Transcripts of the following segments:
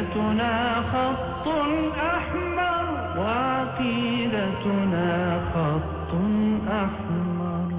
عقيدتنا خط أحمر وعقيدتنا خط أحمر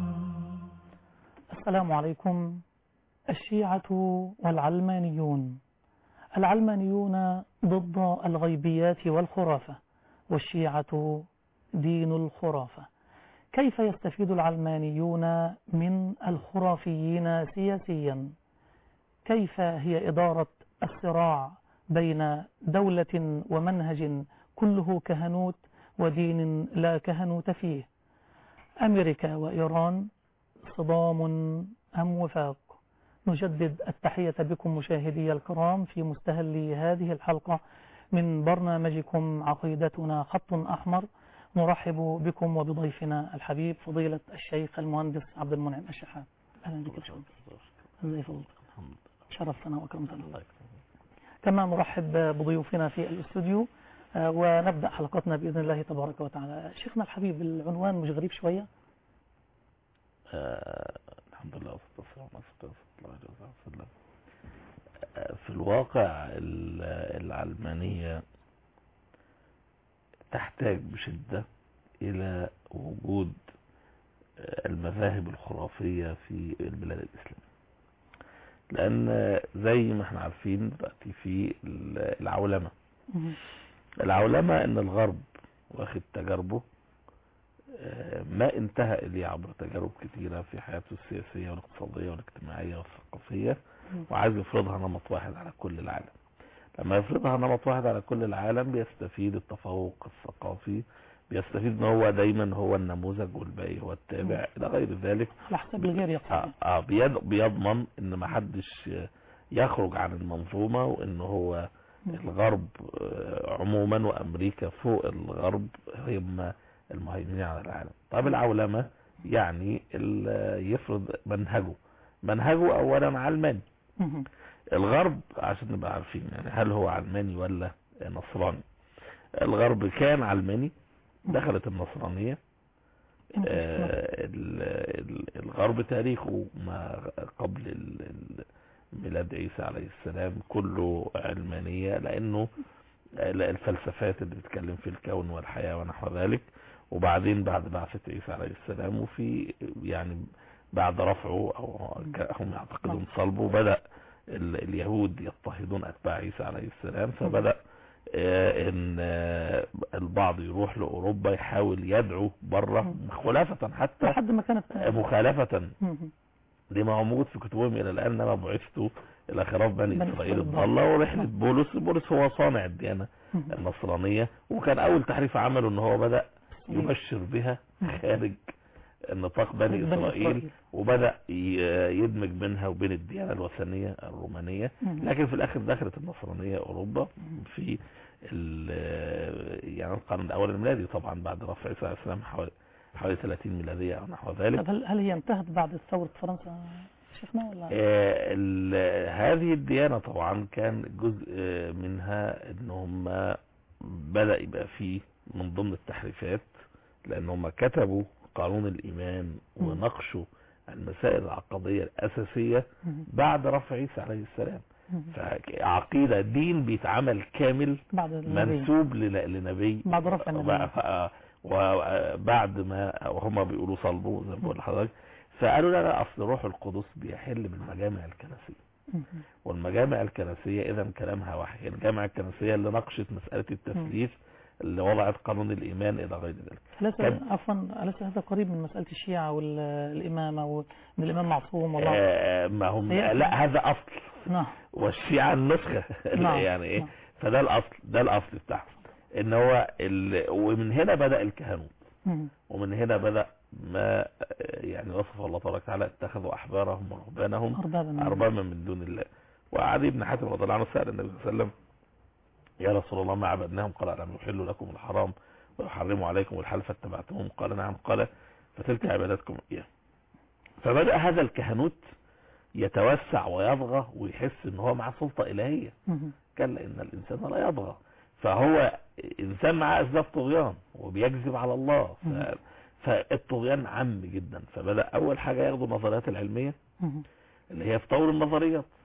السلام عليكم الشيعة والعلمانيون العلمانيون ضد الغيبيات والخرافة والشيعة دين الخرافة كيف يستفيد العلمانيون من الخرافيين سياسيا كيف هي إدارة الصراع بين دولة ومنهج كله كهنوت ودين لا كهنوت فيه أمريكا وإيران صدام أم وفاق نجدد التحية بكم مشاهدي الكرام في مستهل هذه الحلقة من برنامجكم عقيدتنا خط أحمر نرحب بكم وبضيفنا الحبيب فضيلة الشيخ المهندس عبد المنعم الشحات أهلا بك يا ازي فضلك شرفتنا وكرمتنا كما نرحب بضيوفنا في الاستوديو آه، ونبدأ حلقتنا بإذن الله تبارك وتعالى شيخنا الحبيب العنوان مش غريب شوية آه، الحمد لله والصلاة والسلام على رسول الله صلى الله عليه وسلم آه، في الواقع ال- العلمانية تحتاج بشدة إلى وجود آه، المذاهب الخرافية في البلاد الإسلامية لأن زي ما احنا عارفين دلوقتي في ال- العولمة مهم. العولمة ان الغرب واخد تجاربه آه، ما انتهى اليه عبر تجارب كثيرة في حياته السياسية والاقتصادية والاجتماعية والثقافية مم. وعايز يفرضها نمط واحد على كل العالم لما يفرضها نمط واحد على كل العالم بيستفيد التفوق الثقافي بيستفيد ان هو دايما هو النموذج والباقي هو التابع الى غير ذلك على حساب الغير آه يقصد آه بيض- بيضمن ان ما حدش يخرج عن المنظومة وان هو الغرب آه، عموما وامريكا فوق الغرب هم المهيمنين على العالم طب العولمة يعني ال- يفرض منهجه منهجه اولا علماني مهم. الغرب عشان نبقى عارفين يعني هل هو علماني ولا نصراني الغرب كان علماني دخلت النصرانية آه، ال- ال- الغرب تاريخه ما قبل ال- ال- ميلاد عيسى عليه السلام كله علمانية لأنه الفلسفات اللي بتتكلم في الكون والحياة ونحو ذلك وبعدين بعد بعثة عيسى عليه السلام وفي يعني بعد رفعه أو ك- هم يعتقدون صلبه بدأ ال- اليهود يضطهدون أتباع عيسى عليه السلام فبدأ آه، ان آه، البعض يروح لاوروبا يحاول يدعو بره مخالفة حتى لحد ما كانت مخالفة مهم. لما هو موجود في كتبهم الى الان انما بعثت الى خراف بني بني اسرائيل إسرائيل. الضالة ورحلة بولس بولس هو صانع الديانة مهم. النصرانية وكان اول تحريف عمله ان هو بدأ يبشر بها خارج نطاق بني بني اسرائيل إسرائيل. وبدأ ي- يدمج بينها وبين الديانة الوثنية الرومانية مهم. لكن في الاخر دخلت النصرانية اوروبا في ال- يعني القرن الاول الميلادي طبعا بعد رفع عيسى عليه السلام حوالي حوالي 30 ميلادية او نحو ذلك طب هل هل هي انتهت بعد ثورة فرنسا شيخنا ولا آه، ال- هذه الديانة طبعا كان جزء آه، منها ان هم بدأ يبقى فيه من ضمن التحريفات لان هم كتبوا قانون الايمان مم. وناقشوا المسائل العقدية الاساسية مهم. بعد رفع عيسى عليه السلام مهم. فعقيدة دين بيتعمل كامل بعد النبي منسوب لن- لنبي بعد رفع النبي. وبع- ف- وبعد ما وهم بيقولوا صلبوا زي ما بقول لحضرتك فقالوا لا لا اصل روح القدس بيحل بالمجامع الكنسيه مهم. والمجامع الكنسيه اذا كلامها وحي الجامعه الكنسيه اللي ناقشت مساله التثليث اللي وضعت قانون الايمان الى غير ذلك أليس كان- عفوا أليس هذا قريب من مسألة الشيعة والإمامة وأن الإمام معصوم والله آه ما هم هي- لا هذا اصل نعم والشيعة النسخة نعم. يعني ايه نعم. فده الاصل ده الاصل بتاعهم ان هو ال... ومن هنا بدأ الكهنوت مهم. ومن هنا بدأ ما آه، يعني وصف الله تبارك وتعالى اتخذوا احبارهم ورهبانهم أربابا من- اربابا من دون الله وعلي بن حاتم رضي الله عنه سأل النبي صلى الله عليه وسلم يا رسول الله ما عبدناهم قال ألم يحلوا لكم الحرام ويحرموا عليكم الحلال فاتبعتموهم قال نعم قال فتلك عبادتكم إياه فبدأ هذا الكهنوت يتوسع ويطغى ويحس ان هو مع سلطة إلهية مهم. كلا إن الإنسان لا يطغى فهو إنسان معاه أسباب طغيان وبيكذب على الله ف... مم. فالطغيان عام جدا فبدأ أول حاجة ياخدوا النظريات العلمية مهم. اللي هي في طور النظريات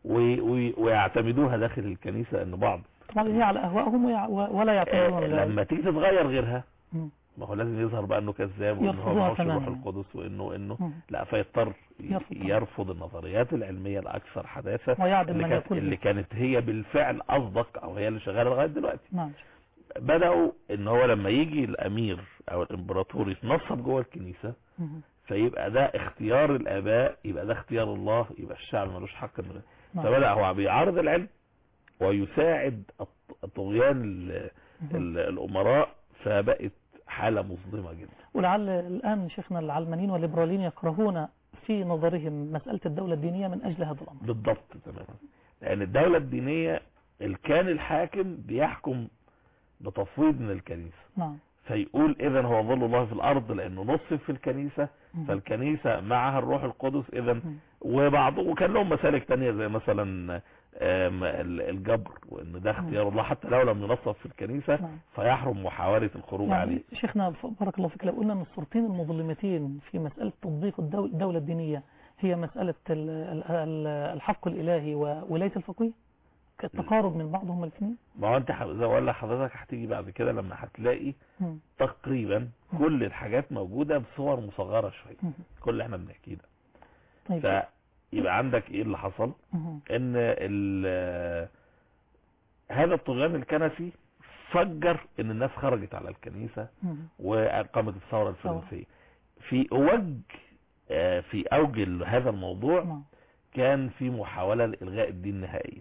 و- و- ويعتمدوها داخل الكنيسة ان بعض طبعا هي على اهوائهم ويع- ولا يعتمدون آه، على- لما تيجي تتغير غيرها مم. ما هو لازم يظهر بقى انه كذاب وانه هو يرفضوها معهوش الروح تماماً. القدس وانه انه مم. لا فيضطر ي- يرفض طبعاً. يرفض النظريات العلمية الاكثر حداثة ويعدم اللي من كانت, يقول اللي به. كانت هي بالفعل اصدق او هي اللي شغالة لغاية دلوقتي نعم بدأوا ان هو لما يجي الامير او الامبراطور يتنصب جوه الكنيسة مم. فيبقى ده اختيار الاباء يبقى ده اختيار الله يبقى الشعب ملوش حق انه نعم. فبدأ هو بيعارض العلم ويساعد الط- طغيان ال- مم. ال- الامراء فبقت حالة مصدمة جدا ولعل الآن شيخنا العلمانيين والليبراليين يكرهون في نظرهم مسألة الدولة الدينية من أجل هذا الأمر بالضبط تماما لان الدولة الدينية الكان الحاكم بيحكم بتفويض من الكنيسة نعم فيقول اذا هو ظل الله في الارض لانه نصف في الكنيسة مم. فالكنيسة معها الروح القدس اذا مم. وبعض وكان لهم مسالك تانية زي مثلا آم، ال- الجبر وان ده اختيار الله حتى لو لم ينصف في الكنيسة نعم. فيحرم محاولة الخروج عليه يعني شيخنا ف- بارك الله فيك لو قلنا ان الصورتين المظلمتين في مسألة تطبيق الدول- الدولة الدينية هي مسألة ال- ال- ال- الحق الإلهي وولاية الفقيه كالتقارب من بعضهم الاثنين ما هو انت ح- زي ما اقول لحضرتك هتيجي بعد كده لما هتلاقي مم. تقريبا كل الحاجات موجودة بصور مصغرة شوية مم. كل اللي احنا بنحكيه ده طيب فيبقى عندك ايه اللي حصل مم. ان ال- هذا الطغيان الكنسي فجر ان الناس خرجت على الكنيسة مم. وقامت الثورة الفرنسية في اوج آه، في اوج ال- هذا الموضوع نعم كان في محاولة لإلغاء الدين نهائيا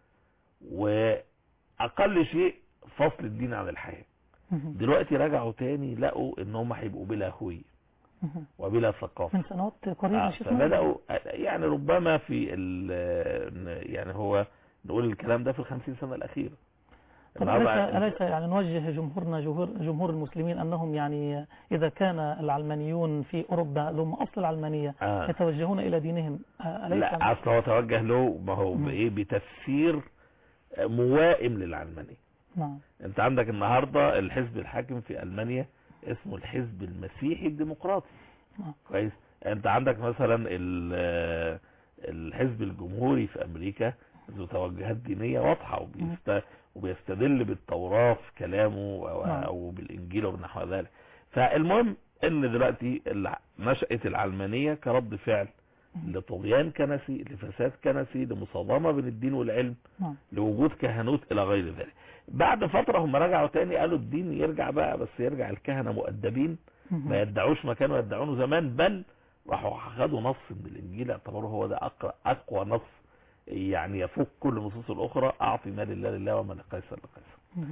وأقل شيء فصل الدين عن الحياة مم. دلوقتي رجعوا تاني لقوا ان هم هيبقوا بلا هوية مم. وبلا ثقافة من سنوات قريبة آه، شيخنا فبدأوا يعني ربما في ال- يعني هو نقول الكلام ده في الخمسين سنة الأخيرة طب النهاردة- أليس, أليس يعني نوجه جمهورنا جمهور, جمهور المسلمين أنهم يعني إذا كان العلمانيون في أوروبا اللي هم أصل العلمانية آه. يتوجهون إلى دينهم آه، أليس لا اصل هو توجه له ما هو مم. بايه بتفسير موائم للعلمانية نعم انت عندك النهاردة الحزب الحاكم في المانيا اسمه الحزب المسيحي الديمقراطي نعم. كويس انت عندك مثلا ال- الحزب الجمهوري في امريكا ذو توجهات دينية واضحة وبيست... وبيستدل بالتوراة في كلامه او, نعم. أو بالانجيل وبنحو ذلك فالمهم ان دلوقتي الع- نشأة العلمانية كرد فعل لطغيان كنسي لفساد كنسي لمصادمة بين الدين والعلم نعم لوجود كهنوت الى غير ذلك بعد فترة هم رجعوا تاني قالوا الدين يرجع بقى بس يرجع الكهنة مؤدبين مم. ما يدعوش ما كانوا يدعونه زمان بل راحوا خدوا نص من الانجيل اعتبروه هو ده اقوى اقوى نص يعني يفوق كل النصوص الاخرى اعطي ما لله لله وما لقيصر لقيصر مم.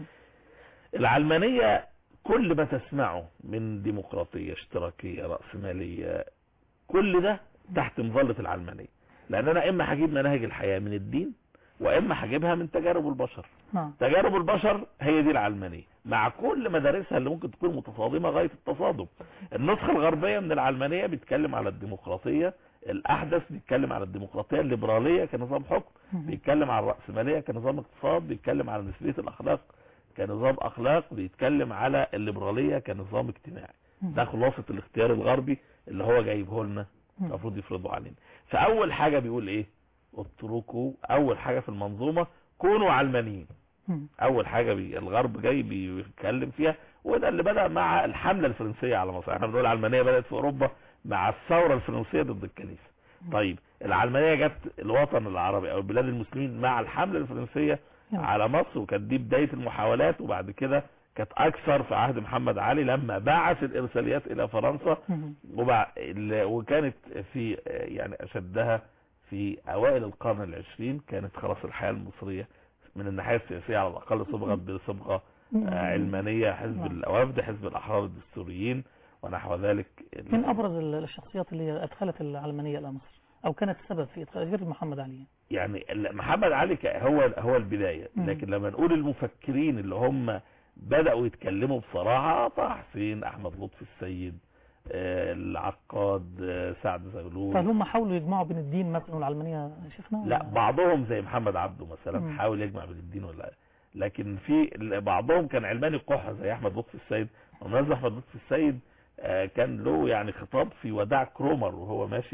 العلمانية كل ما تسمعه من ديمقراطية اشتراكية رأسمالية كل ده تحت مظلة العلمانية لان انا اما هجيب مناهج الحياة من الدين واما هجيبها من تجارب البشر نعم تجارب البشر هي دي العلمانية مع كل مدارسها اللي ممكن تكون متصادمة غاية التصادم النسخة الغربية من العلمانية بيتكلم على الديمقراطية الأحدث بيتكلم على الديمقراطية الليبرالية كنظام حكم مم. بيتكلم على الرأسمالية كنظام اقتصاد بيتكلم على نسبية الأخلاق كنظام أخلاق بيتكلم على الليبرالية كنظام اجتماعي مم. ده خلاصة الاختيار الغربي اللي هو جايبه لنا مم. المفروض يفرضوا علينا فأول حاجة بيقول إيه اتركوا أول حاجة في المنظومة كونوا علمانيين مم. اول حاجة بي الغرب جاي بيتكلم فيها وده اللي بدأ مع الحملة الفرنسية على مصر احنا بنقول العلمانية بدأت في اوروبا مع الثورة الفرنسية ضد الكنيسة طيب العلمانية جت الوطن العربي او البلاد المسلمين مع الحملة الفرنسية نعم. على مصر وكانت دي بداية المحاولات وبعد كده كانت اكثر في عهد محمد علي لما بعث الارساليات الى فرنسا مم. وبع... ال- وكانت في يعني اشدها في اوائل القرن العشرين كانت خلاص الحياة المصرية من الناحية السياسية على الاقل صبغت بصبغة مم. آه، علمانية حزب نعم. الأوافد حزب الأحرار الدستوريين ونحو ذلك من أبرز ال- الشخصيات اللي أدخلت العلمانية إلى مصر أو كانت السبب في إدخال غير محمد علي يعني ال- محمد علي ك- هو هو البداية مم. لكن لما نقول المفكرين اللي هم بدأوا يتكلموا بصراحة طه حسين أحمد لطفي السيد آه، العقاد آه، سعد زغلول فهل هم حاولوا يجمعوا بين الدين مثلا والعلمانية يا شيخنا لا ولا- بعضهم زي محمد عبده مثلا مم. حاول يجمع بين الدين ولا لكن في ال- بعضهم كان علماني قحة زي احمد لطفي السيد ومنزل احمد لطفي السيد آه، كان له يعني خطاب في وداع كرومر وهو ماشي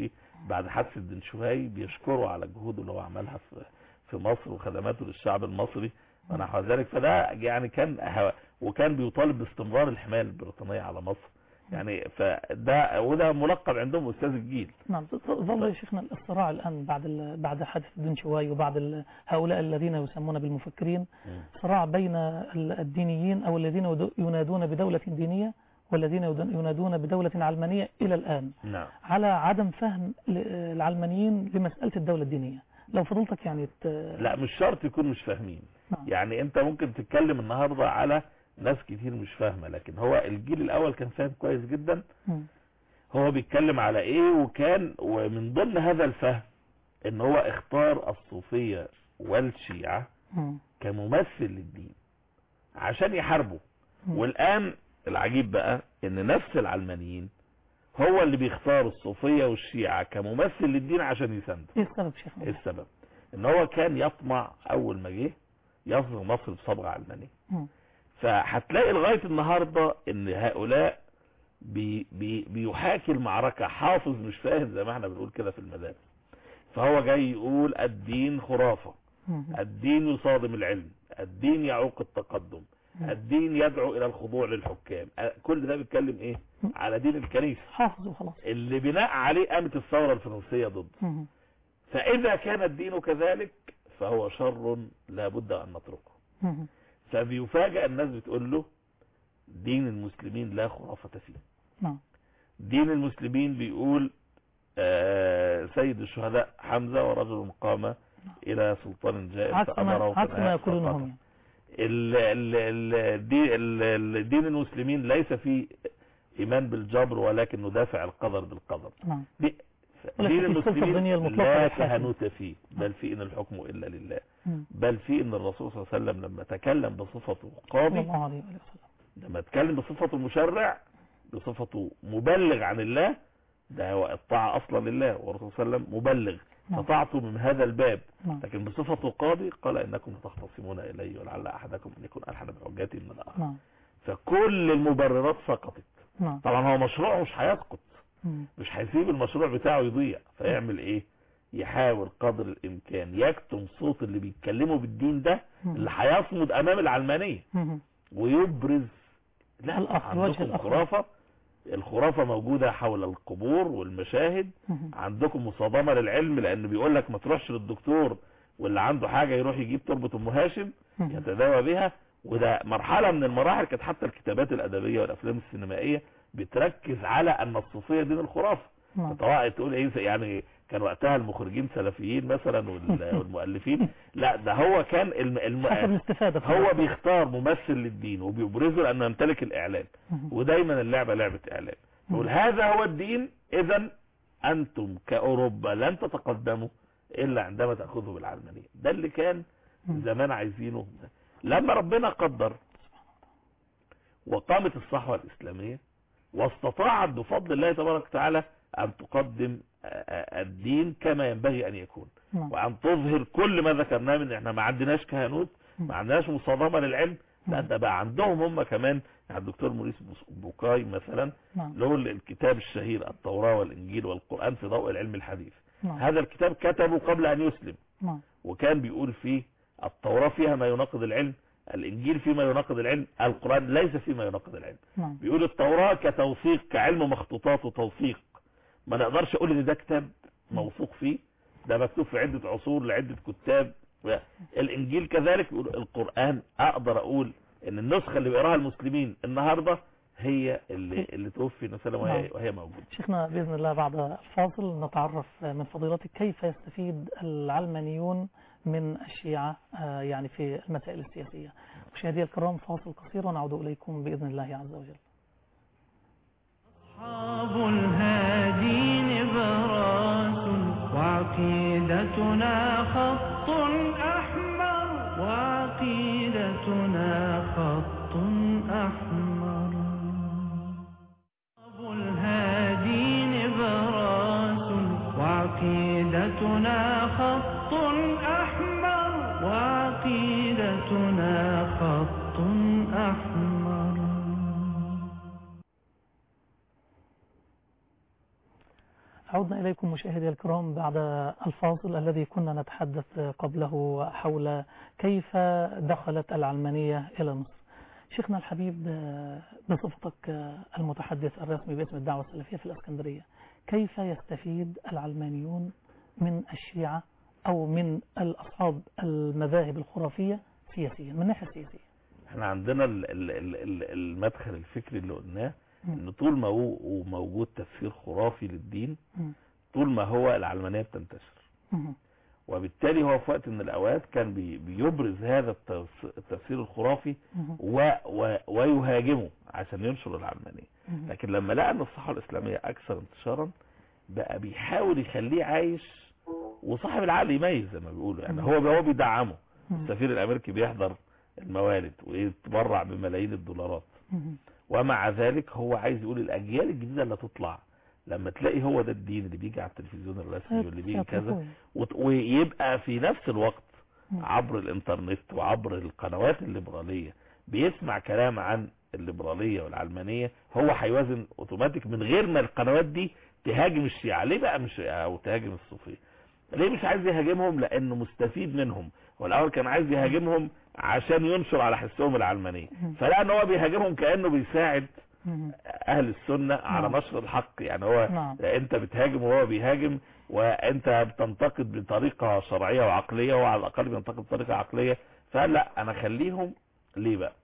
بعد حادثة بن شهي بيشكروا على الجهود اللي هو عملها في في مصر وخدماته للشعب المصري ونحو ذلك فده يعني كان هو- وكان بيطالب باستمرار الحماية البريطانية على مصر يعني فده وده ملقب عندهم استاذ الجيل نعم ظل يا شيخنا الصراع الآن بعد ال- بعد حادث بن شواي وبعد ال- هؤلاء الذين يسمون بالمفكرين صراع بين ال- الدينيين أو الذين يد- ينادون بدولة دينية والذين يد- ينادون بدولة علمانية إلى الآن نعم على عدم فهم ل- العلمانيين لمسألة الدولة الدينية لو فضلتك يعني ت... لا مش شرط يكون مش فاهمين نعم. يعني انت ممكن تتكلم النهاردة على ناس كتير مش فاهمة لكن هو الجيل الاول كان فاهم كويس جدا مم. هو بيتكلم على ايه وكان ومن ضمن هذا الفهم ان هو اختار الصوفية والشيعة مم. كممثل للدين عشان يحاربوا مم. والان العجيب بقى ان نفس العلمانيين هو اللي بيختار الصوفية والشيعة كممثل للدين عشان يساندوا ايه السبب شيخنا ايه السبب ان هو كان يطمع اول ما جه يصبغ مصر بصبغة علمانية مم. فهتلاقي لغاية النهاردة ان هؤلاء بي بي بيحاكي المعركة حافظ مش فاهم زي ما احنا بنقول كده في المدارس فهو جاي يقول الدين خرافة مم. الدين يصادم العلم الدين يعوق التقدم مم. الدين يدعو الى الخضوع للحكام كل ده بيتكلم ايه على دين الكنيسة حافظ وخلاص اللي بناء عليه قامت الثورة الفرنسية ضد مم. فإذا كان الدين كذلك فهو شر لا بد أن نتركه مم. فبيفاجأ الناس بتقول له دين المسلمين لا خرافة فيه نعم دين المسلمين بيقول آه، سيد الشهداء حمزة ورجل قام إلى سلطان جائر عكس فأمره ما عكس ما فنهاه يقولونه فقتله. هم يعني. ال- ال- ال- دي- ال- ال- دين المسلمين ليس فيه إيمان بالجبر ولكن ندافع القدر بالقدر نعم دي- ولكن دين في السلطة المسلمين الدينية المطلقة لا للحاكم. كهنوت فيه بل في إن الحكم إلا لله مم. بل في ان الرسول صلى الله عليه وسلم لما تكلم بصفته صلى قاضي الله عليه وآله وسلم لما تكلم بصفته مشرع بصفته مبلغ عن الله ده هو الطاعة اصلا لله والرسول صلى الله عليه وسلم مبلغ نعم. فطاعته من هذا الباب نعم لكن بصفته قاضي قال انكم تختصمون الي ولعل احدكم ان يكون الحن بحجتي من الاخر نعم فكل المبررات سقطت نعم طبعا هو مشروعه مش هيسقط مم. مش هيسيب المشروع بتاعه يضيع فيعمل ايه يحاول قدر الامكان يكتم صوت اللي بيتكلموا بالدين ده مم. اللي هيصمد امام العلمانية مم. ويبرز لا الأخ- الوجه عندكم الآخر. خرافة الخرافة موجودة حول القبور والمشاهد مم. عندكم مصادمة للعلم لان بيقول لك ما تروحش للدكتور واللي عنده حاجة يروح يجيب تربة ام هاشم مم. يتداوى بها وده مرحلة من المراحل كانت حتى الكتابات الادبية والافلام السينمائية بتركز على ان الصوفية دين الخرافة نعم طبعا تقول ايه يعني كان وقتها المخرجين سلفيين مثلا وال- والمؤلفين لا ده هو كان الم... الم... حسب الاستفادة في هو الوقت. بيختار ممثل للدين وبيبرزه لانه يمتلك الاعلام مم. ودايما اللعبة لعبة اعلام يقول هذا هو الدين اذا انتم كاوروبا لن تتقدموا الا عندما تاخذوا بالعلمانية ده اللي كان مم. زمان عايزينه لما ربنا قدر وقامت الصحوة الإسلامية واستطاعت بفضل الله تبارك وتعالى أن تقدم آه، آه، الدين كما ينبغي أن يكون نعم وأن تظهر كل ما ذكرناه من إحنا ما عندناش كهنوت ما عندناش مصادمة للعلم لا ده بقى عندهم هم كمان يعني الدكتور موريس بوس- بوكاي مثلا نعم له الكتاب الشهير التوراة والإنجيل والقرآن في ضوء العلم الحديث نعم هذا الكتاب كتبه قبل أن يسلم نعم وكان بيقول فيه التوراة فيها ما يناقض العلم الإنجيل فيما يناقض العلم القرآن ليس فيما يناقض العلم نعم بيقول التوراة كتوثيق كعلم مخطوطات وتوثيق ما نقدرش اقول ان ده كتاب موثوق فيه ده مكتوب في عدة عصور لعدة كتاب الانجيل كذلك بيقول القرآن اقدر اقول ان النسخة اللي بيقراها المسلمين النهاردة هي اللي, اللي توفي نسلم وهي, نعم. وهي موجودة شيخنا بإذن الله بعد الفاصل نتعرف من فضيلتك كيف يستفيد العلمانيون من الشيعة آه، يعني في المسائل السياسية مشاهدي الكرام فاصل قصير ونعود إليكم بإذن الله عز وجل أصحاب الهادي نبراس وعقيدتنا خط أحمر وعقيدتنا خط أحمر أصحاب الهادي نبراس وعقيدتنا خط أحمر وعقيدتنا خط أحمر عدنا إليكم مشاهدي الكرام بعد الفاصل الذي كنا نتحدث قبله حول كيف دخلت العلمانية إلى مصر شيخنا الحبيب آه، بصفتك آه، المتحدث الرسمي باسم الدعوة السلفية في الإسكندرية كيف يستفيد العلمانيون من الشيعة أو من الأصحاب المذاهب الخرافية سياسيا من الناحية السياسية احنا عندنا ال- ال- ال- ال- المدخل الفكري اللي قلناه مم. ان طول ما هو موجود تفسير خرافي للدين مم. طول ما هو العلمانية بتنتشر مم. وبالتالي هو في وقت من الاوقات كان بي- بيبرز هذا التفس- التفسير الخرافي مم. و و ويهاجمه عشان ينشر العلمانية مم. لكن لما لقى ان الصحوة الاسلامية اكثر انتشارا بقى بيحاول يخليه عايش وصاحب العقل يميز زي ما بيقولوا يعني مم. هو هو بيدعمه مم. السفير الامريكي بيحضر الموالد ويتبرع بملايين الدولارات مم. ومع ذلك هو عايز يقول الاجيال الجديده اللي تطلع لما تلاقي هو ده الدين اللي بيجي على التلفزيون الرسمي واللي بيجي كذا سيطرقون. وت- ويبقى في نفس الوقت مم. عبر الانترنت وعبر القنوات الليبراليه بيسمع كلام عن الليبراليه والعلمانيه هو هيوازن اوتوماتيك من غير ما القنوات دي تهاجم الشيعه ليه بقى مش او تهاجم الصوفيه ليه مش عايز يهاجمهم لانه مستفيد منهم والاول كان عايز يهاجمهم عشان ينشر على حسهم العلمانيه مم. فلقى ان هو بيهاجمهم كانه بيساعد مم. اهل السنة على نعم. نشر الحق يعني هو نعم. انت بتهاجم وهو بيهاجم وانت بتنتقد بطريقة شرعية وعقلية وعلى الاقل بينتقد بطريقة عقلية فلا انا خليهم ليه بقى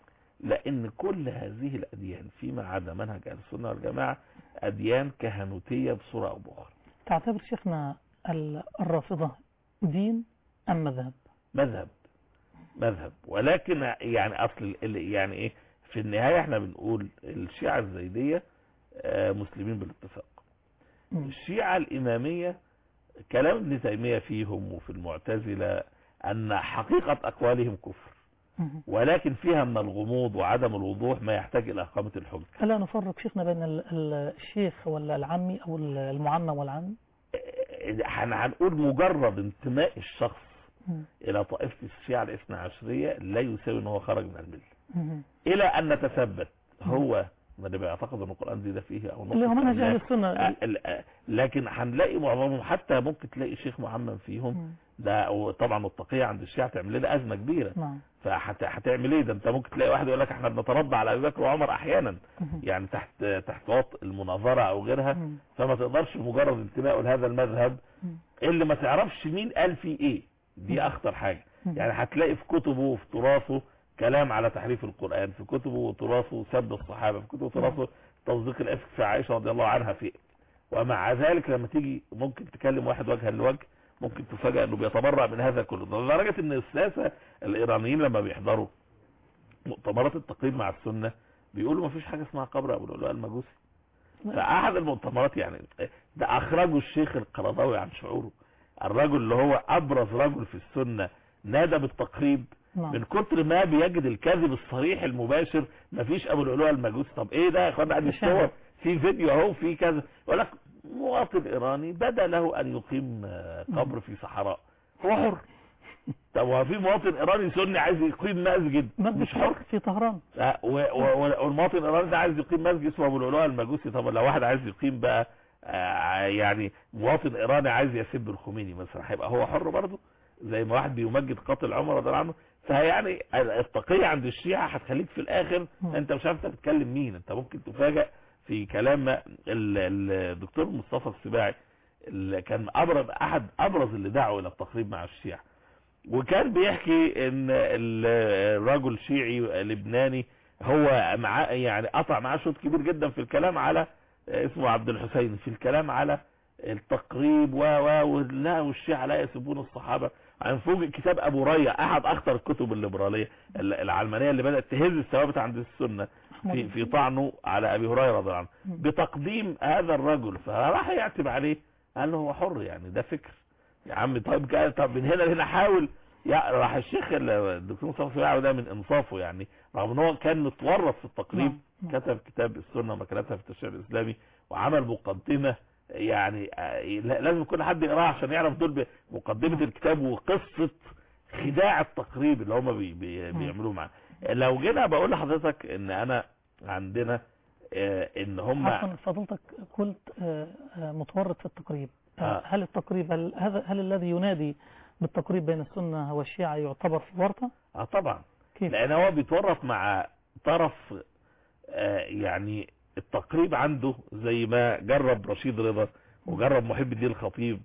لان كل هذه الاديان فيما عدا منهج اهل السنة والجماعة اديان كهنوتية بصورة او باخرى تعتبر شيخنا ال- الرافضة دين أم مذهب مذهب مذهب ولكن يعني اصل ال- يعني ايه في النهاية احنا بنقول الشيعة الزيدية آه، مسلمين بالاتفاق مم. الشيعة الإمامية كلام ابن تيمية فيهم وفي المعتزلة أن حقيقة أقوالهم كفر مم. ولكن فيها من الغموض وعدم الوضوح ما يحتاج إلى إقامة الحجة ألا نفرق شيخنا بين ال- ال- الشيخ ولا العمي أو ال- المعنى والعم هن- هنقول مجرد انتماء الشخص مم. إلى طائفة الشيعة الاثنى عشرية لا يساوي أن هو خرج من الملة مم. إلى أن نتثبت هو ما اللي بيعتقد أن القرآن زي ده فيه أو اللي هو نقص منهج أم لا. أهل السنة آه، ال- آه، لكن هنلاقي معظمهم حتى ممكن تلاقي شيخ محمد فيهم مم. ده وطبعا التقية عند الشيعة تعمل لنا أزمة كبيرة نعم فهتعمل ايه ده انت ممكن تلاقي واحد يقول لك احنا بنتربى على ابي بكر وعمر احيانا مم. يعني تحت تحت وطء المناظره او غيرها مم. فما تقدرش بمجرد انتمائه لهذا المذهب مم. اللي ما تعرفش مين قال فيه ايه دي مم. اخطر حاجه مم. يعني هتلاقي في كتبه وفي تراثه كلام على تحريف القران في كتبه وتراثه سب الصحابه في كتبه وتراثه تصديق الافك في عائشه رضي الله عنها في ومع ذلك لما تيجي ممكن تكلم واحد وجها لوجه ممكن تفاجئ انه بيتبرأ من هذا كله ده لدرجه ان الساسه الايرانيين لما بيحضروا مؤتمرات التقريب مع السنه بيقولوا ما فيش حاجه اسمها قبر ابو لؤلؤ المجوسي فاحد المؤتمرات يعني ده اخرجوا الشيخ القرضاوي عن شعوره الرجل اللي هو ابرز رجل في السنه نادى بالتقريب من نعم كتر ما بيجد الكذب الصريح المباشر مفيش ابو لؤلؤ المجوسي طب ايه ده يا اخوانا ادي مشاهد. الصور في فيديو اهو في كذا يقول لك مواطن ايراني بدا له ان يقيم آه، قبر في صحراء هو حر طب هو في مواطن ايراني سني عايز يقيم مسجد مسجد مش حر في طهران آه، و- و- والمواطن الايراني ده عايز يقيم مسجد اسمه ابو لؤلؤ المجوسي طب لو واحد عايز يقيم بقى آه، يعني مواطن ايراني عايز يسب الخميني مثلا هيبقى هو حر برضه زي ما واحد بيمجد قاتل عمر رضي الله عنه فيعني التقية عند الشيعة هتخليك في الاخر مم. انت مش عارف انت بتتكلم مين انت ممكن تفاجئ في كلام ال- ال- الدكتور مصطفى السباعي اللي كان ابرز احد ابرز اللي دعوا الى التقريب مع الشيعة وكان بيحكي ان ال- الرجل شيعي لبناني هو معاه يعني قطع معاه شوط كبير جدا في الكلام على اسمه عبد الحسين في الكلام على التقريب و و ولا والشيعة لا يسبون الصحابة عن فوق كتاب ابو ريا احد اخطر الكتب الليبرالية العلمانية اللي بدأت تهز الثوابت عند السنة في في طعنه على ابي هريره رضي الله عنه مم. بتقديم هذا الرجل فراح يعتب عليه قال له هو حر يعني ده فكر يا عم طيب قال طب من هنا لهنا حاول يا راح الشيخ ال- الدكتور مصطفى سباعي ده من انصافه يعني رغم ان هو كان متورط في التقريب نعم. كتب كتاب السنه ومكانتها في التشريع الاسلامي وعمل مقدمه يعني آه، لا- لازم كل حد يقراها عشان يعرف دول ب- مقدمه الكتاب وقصه خداع التقريب اللي هم بي بي مم. بيعملوه معاه لو جينا بقول لحضرتك ان انا عندنا آه، ان هم عفوا فضلتك قلت آه، آه، متورط في التقريب آه، آه. هل التقريب هل هذا هل الذي ينادي بالتقريب بين السنة والشيعة يعتبر في ورطة؟ اه طبعا كيف؟ لان هو بيتورط مع طرف آه، يعني التقريب عنده زي ما جرب رشيد رضا وجرب محب الدين الخطيب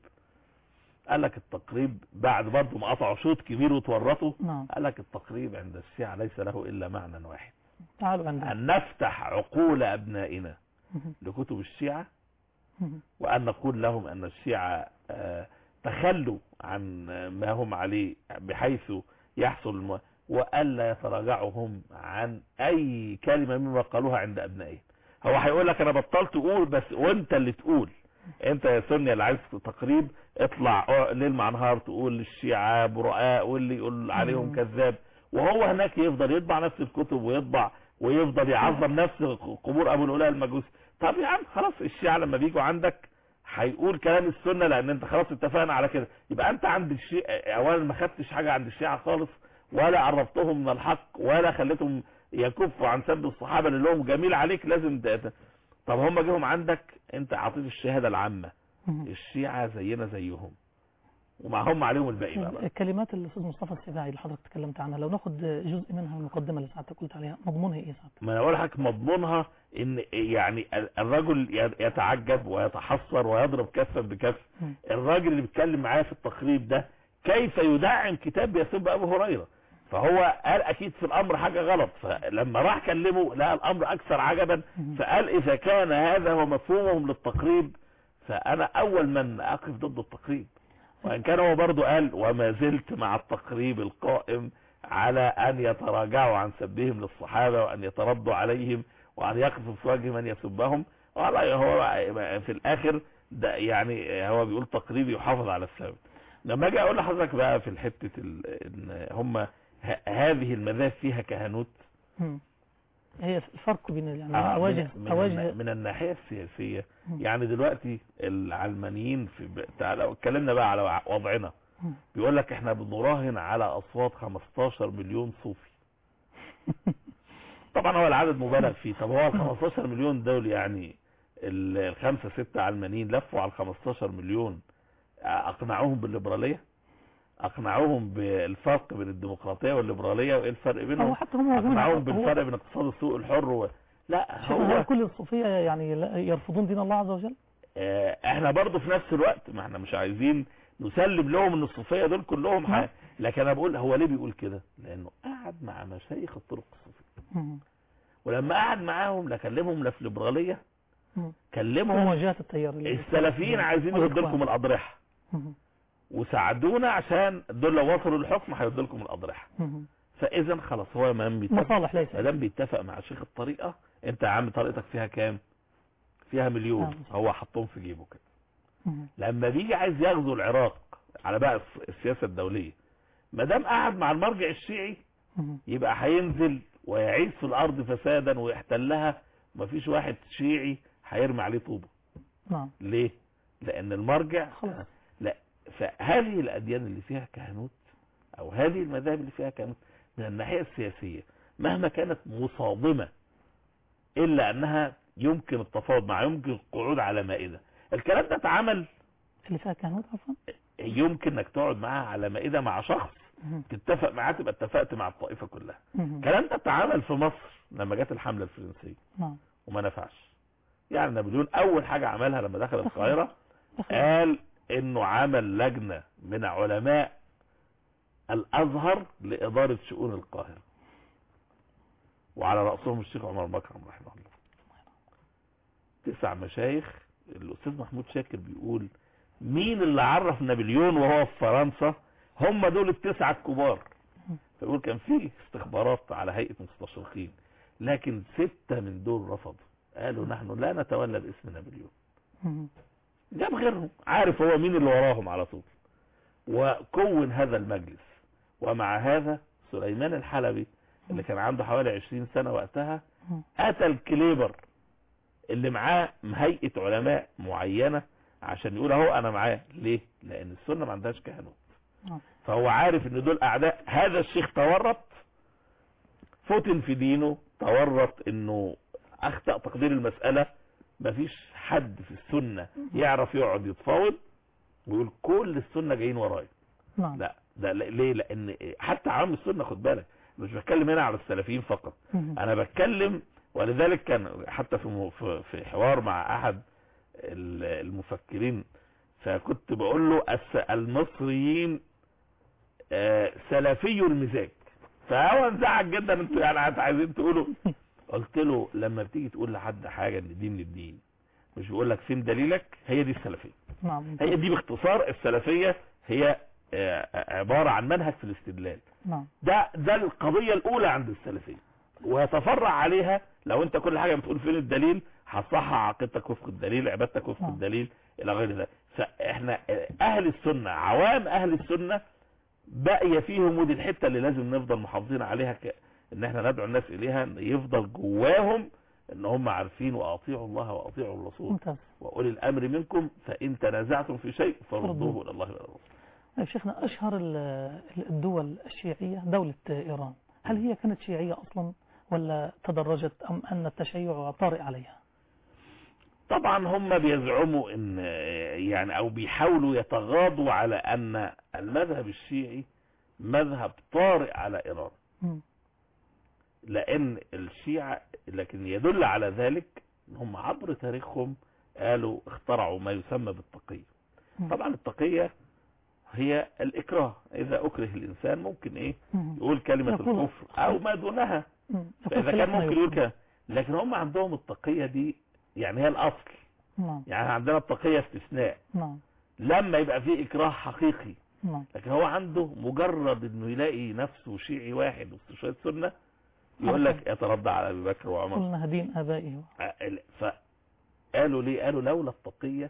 قال لك التقريب بعد برضه ما قطعوا شوط كبير وتورطوا نعم قال لك التقريب عند الشيعة ليس له الا معنى واحد تعالوا عندنا ان نفتح عقول ابنائنا مهم. لكتب الشيعة مهم. وأن نقول لهم أن الشيعة آه، تخلوا عن ما هم عليه بحيث يحصل الم... وألا يتراجعوا هم عن أي كلمة مما قالوها عند أبنائهم هو هيقول لك أنا بطلت أقول بس وأنت اللي تقول أنت يا سني اللي عايز تقريب اطلع ليل مع نهار تقول للشيعة براء واللي يقول عليهم مم. كذاب وهو هناك يفضل يطبع نفس الكتب ويطبع ويفضل يعظم نفس قبور أبو الأولى المجوسي طب يا عم خلاص الشيعة لما بيجوا عندك هيقول كلام السنة لان انت خلاص اتفقنا على كده يبقى انت عند الشيعة اولا ما خدتش حاجة عند الشيعة خالص ولا عرفتهم من الحق ولا خليتهم يكفوا عن سب الصحابة اللي لهم جميل عليك لازم ت- طب هم جيهم عندك انت عطيت الشهادة العامة مهم. الشيعة زينا زيهم ومعهم عليهم الباقي بقى كلمات الاستاذ مصطفى السباعي اللي حضرتك تكلمت عنها لو ناخد جزء منها من المقدمة اللي ساعتك قلت عليها مضمونها ايه ساعتك؟ ما انا اقول لك مضمونها ان يعني الرجل يتعجب ويتحسر ويضرب كفا بكف مم. الراجل اللي بيتكلم معايا في التقريب ده كيف يدعم كتاب يسب ابو هريره فهو قال اكيد في الامر حاجه غلط فلما راح كلمه لقى الامر اكثر عجبا مم. فقال اذا كان هذا هو مفهومهم للتقريب فانا اول من اقف ضد التقريب وان كان هو برضو قال وما زلت مع التقريب القائم على ان يتراجعوا عن سبهم للصحابه وان يتردوا عليهم وان يقفوا في وجه من يسبهم والله هو في الاخر ده يعني هو بيقول تقريب يحافظ على الثابت لما اجي اقول لحضرتك بقى في الحته ال- ان هم ه- هذه المذاهب فيها كهنوت مم. هي الفرق بين يعني آه، اواجه من, من, اواجه من الناحيه السياسيه مم. يعني دلوقتي العلمانيين في ب- تعالى اتكلمنا بقى على وضعنا مم. بيقول لك احنا بنراهن على اصوات 15 مليون صوفي طبعا هو العدد مبالغ فيه طب هو ال 15 مليون دول يعني ال- الخمسة ستة علمانيين لفوا على ال 15 مليون اقنعوهم بالليبرالية اقنعوهم بالفرق بين الديمقراطية والليبرالية وايه الفرق هو بينهم حتى هم يقولون اقنعوهم هو- بالفرق بين اقتصاد السوق الحر و... لا شوف، هل هو كل الصوفية يعني لا- يرفضون دين الله عز وجل؟ آه، احنا برضه في نفس الوقت ما احنا مش عايزين نسلم لهم ان الصوفيه دول كلهم نعم. ح... لكن انا بقول هو ليه بيقول كده لانه قعد مع مشايخ الطرق الصوفيه مم. ولما قعد معاهم لا كلمهم لا في ليبراليه مم. كلمهم مواجهة التيار اللي- السلفيين عايزين يهدوا لكم الاضرحه مم. وساعدونا عشان دول لو وصلوا للحكم هيهدوا لكم الاضرحه مم. فاذا خلاص هو ما بيتفق مصالح ليس ما دام بيتفق مع شيخ الطريقه انت يا عم طريقتك فيها كام فيها مليون نعم. هو حطهم في جيبه كده مم. لما بيجي عايز يغزو العراق على بقى الس- السياسة الدولية ما دام قعد مع المرجع الشيعي مم. يبقى هينزل ويعيش في الارض فسادا ويحتلها مفيش واحد شيعي هيرمي عليه طوبه نعم ليه لان المرجع خلاص لا فهذه الاديان اللي فيها كهنوت او هذه المذاهب اللي فيها كهنوت من الناحية السياسية مهما كانت مصادمة الا انها يمكن التفاوض مع يمكن القعود على مائدة الكلام ده اتعمل اللي فيها كهنوت عفوا يمكن انك تقعد معاه على مائدة مع شخص مم. تتفق معاه تبقى اتفقت مع الطائفة كلها مم. الكلام ده اتعمل في مصر لما جت الحملة الفرنسية نعم وما نفعش يعني نابليون اول حاجة عملها لما دخل دخل. القاهرة دخل. قال انه عمل لجنة من علماء الازهر لادارة شؤون القاهرة وعلى رأسهم الشيخ عمر مكرم رحمه الله تسع مشايخ الاستاذ محمود شاكر بيقول مين اللي عرف نابليون وهو في فرنسا هم دول التسعة الكبار فيقول كان في استخبارات على هيئة مستشرقين لكن ستة من دول رفضوا قالوا نحن لا نتولى باسم نابليون مم. جاب غيرهم عارف هو مين اللي وراهم على طول وكون هذا المجلس ومع هذا سليمان الحلبي اللي كان عنده حوالي 20 سنة وقتها مم. قتل كليبر اللي معاه هيئة علماء معينة عشان يقول اهو انا معاه ليه لان السنة ما عندهاش كهنوت نعم. فهو عارف ان دول اعداء هذا الشيخ تورط فتن في دينه تورط انه اخطأ تقدير المسألة مفيش حد في السنة يعرف يقعد يتفاوض ويقول كل السنة جايين ورايا نعم لا ده لا- ليه لان حتى عام السنة خد بالك مش بتكلم هنا على السلفيين فقط مم. انا بتكلم ولذلك كان حتى في م- في- في حوار مع احد ال- المفكرين فكنت بقول له الس- المصريين آه، سلفي المزاج فهو انزعج جدا انتوا يعني عايزين تقولوا قلت له لما بتيجي تقول لحد حاجه ان دي من الدين مش بيقول لك فين دليلك هي دي السلفيه نعم هي دي باختصار السلفيه هي آه، عباره عن منهج في الاستدلال نعم ده ده القضية الأولى عند السلفية ويتفرع عليها لو أنت كل حاجة بتقول فين الدليل هتصحح عقيدتك وفق الدليل عبادتك وفق نعم. الدليل إلى غير ذلك فإحنا أهل السنة عوام أهل السنة بقي فيهم ودي الحتة اللي لازم نفضل محافظين عليها ك... إن إحنا ندعو الناس إليها إن يفضل جواهم إن هم عارفين وأطيعوا الله وأطيعوا الرسول ممتاز وأولي الأمر منكم فإن تنازعتم في شيء فردوه. فردوه إلى الله والرسول طيب شيخنا أشهر ال- الدول الشيعية دولة إيران هل هي كانت شيعية أصلا ولا تدرجت أم أن التشيع طارئ عليها طبعا هم بيزعموا ان يعني او بيحاولوا يتغاضوا على ان المذهب الشيعي مذهب طارئ على ايران مم. لان الشيعة لكن يدل على ذلك ان هم عبر تاريخهم قالوا اخترعوا ما يسمى بالتقية مم. طبعا التقية هي الاكراه اذا اكره الانسان ممكن ايه مم. يقول كلمة يقول- الكفر او ما دونها مم. فاذا خلاف كان ما ممكن يقول. يقول كده لكن هم عندهم التقية دي يعني هي الاصل نعم يعني عندنا التقية استثناء نعم لما يبقى فيه اكراه حقيقي نعم لكن هو عنده مجرد انه يلاقي نفسه شيعي واحد وسط شويه سنه يقول لك يترضى على ابي بكر وعمر قلنا هدين آبائه فقالوا ليه قالوا لولا التقيه